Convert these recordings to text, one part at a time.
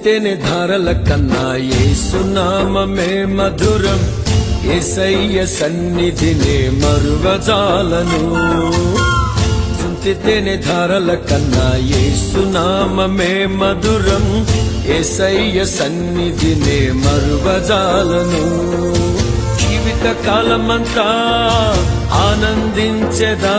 తేనె ధారల కన్నా ఏసునామమే మధురం ఏసయ్య సన్నిధినే మరువజాలను తేనె ధారల కన్నా ఏసునామమే మధురం ఏసయ్య సన్నిధినే మరువజాలను జీవిత కాలమంతా ఆనందించదా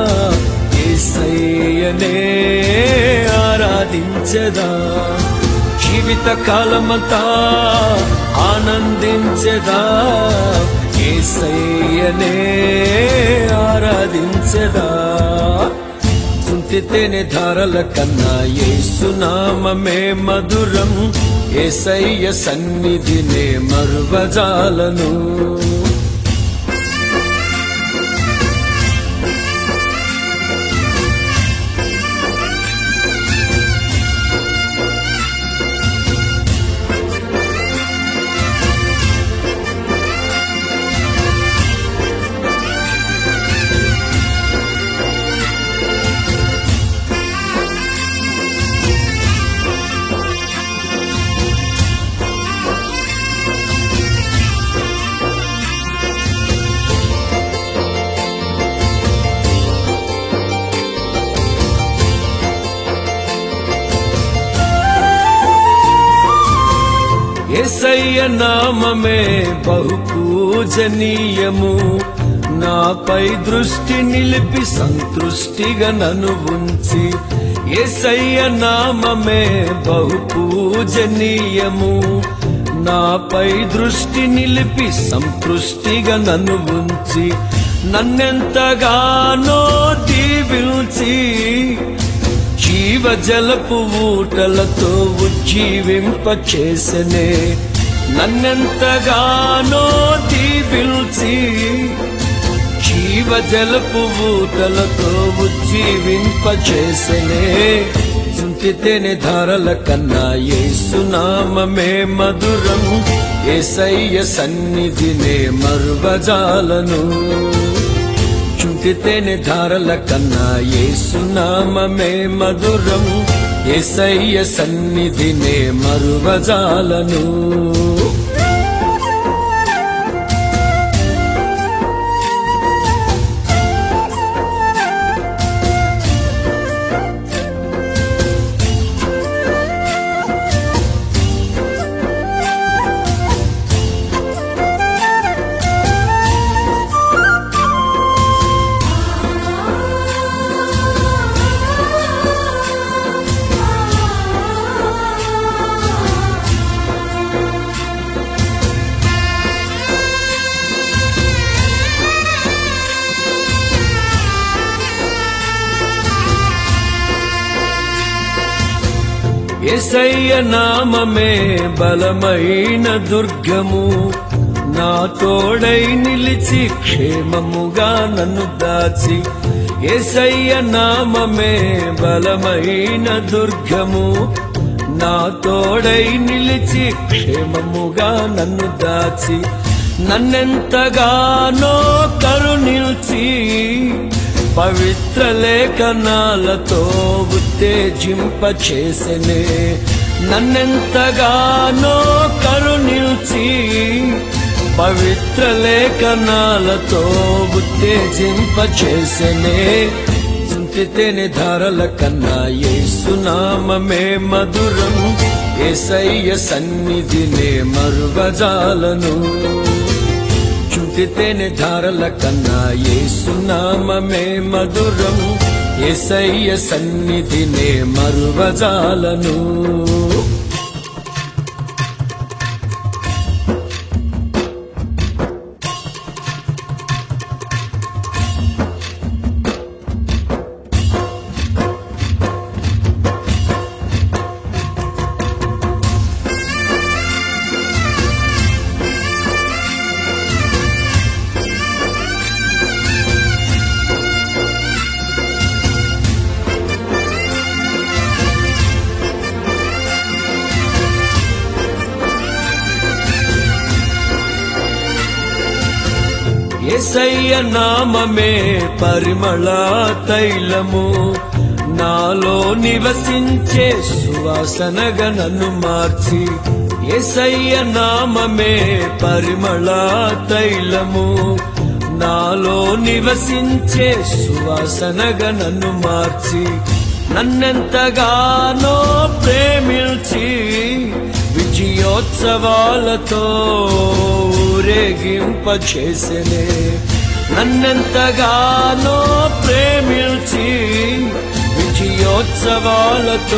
ఏసయ్యనే ఆరాధించదా జీవిత కాలమంతా ఆనందించదా ఏసయ్యనే ఆరాధించదా తేనె ధారల కన్నా ఏసునామమే మధురం ఏసయ్య సన్నిధినే మరువజాలను ఏసయ్య నామమే బహు పూజనీయము నాపై దృష్టి నిలిపి సంతృష్టిగా నన్ను ఉంచి ఏసయ్య నామమే బహు పూజనీయము నాపై దృష్టి నిలిపి సంతృష్టిగా నన్ను ఉంచి నన్నెంతగానో దీవించి జీవజలపు ఊటలతో ఉజ్జీవింప చేసనే నన్నెంతగానో దీవిల్చి జీవజలపు ఊటలతో ఉజ్జీవింప చేసనే చుంటితేనే ధారల కన్నా ఏసునామమే మధురం ఏసయ్య సన్నిధినే మరువజాలను చుంటితేనే ధారల కన్నా ఏసునామమే మధురం ఏసయ్య సన్నిధినే మరువజాలను ఎసయ్య నామమే బలమైన దుర్గము నా తోడై నిలిచి క్షేమముగా నన్ను దాచి ఎసయ్య నామమే బలమైన దుర్గము నా తోడై నిలిచి క్షేమముగా నన్ను దాచి నన్నెంతగానో కరుణిల్చి పవిత్ర లేఖనాలతో ఉత్తేజింప చేసెనే నన్నెంతగానో కరుణిల్చి పవిత్ర లేఖనాలతో ఉత్తేజింప చేసెనే చింతితేనే ధారల కన్నా ఏసునామమే మధురం ఏసయ్య సన్నిధినే మరువజాలను చుంటితేనే ధారల కన్నా ఏసునామమే మధురం ఏసయ్య సన్నిధినే మరువజాలను ఏసయ్య నామమే పరిమళ తైలము నాలో నివసించే సువాసనగా నన్ను మార్చి ఎసయ్య నామమే పరిమళ తైలము నాలో నివసించే సువాసనగా నన్ను మార్చి నన్నెంతగానో ప్రేమిల్చి విజయోత్సవాలతో ఊరేగింపచేసెనే నన్నెంతగానో ప్రేమిల్చి విజయోత్సవాలతో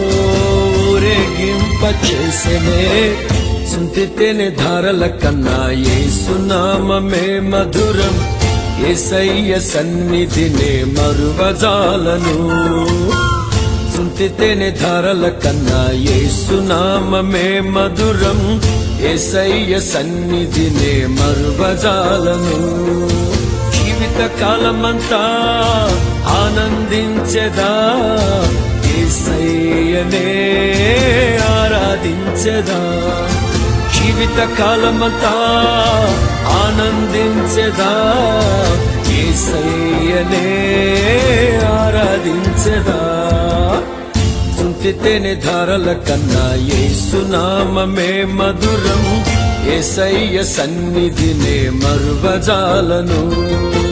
ఊరేగింపచేసెనే సుంతితేనే ధారల కన్నా ఏసునామమే మధురం ఏసయ్య సన్నిధినే మరువజాలను సుంతితేనే ధారల కన్నా ఏసునామమే మధురం ఏసయ్య సన్నిధినే మరువజాలను జీవిత కాలమంతా ఆనందించదా ఏసయ్యనే ఆరాధించదా జీవిత కాలమంతా ఆనందించదా ఏసయ్యనే ఆరాధించదా సుంతితేనే ధారల కన్నా ఏసునామమే మధురం ఏసయ్య సన్నిధినే మరువజాలను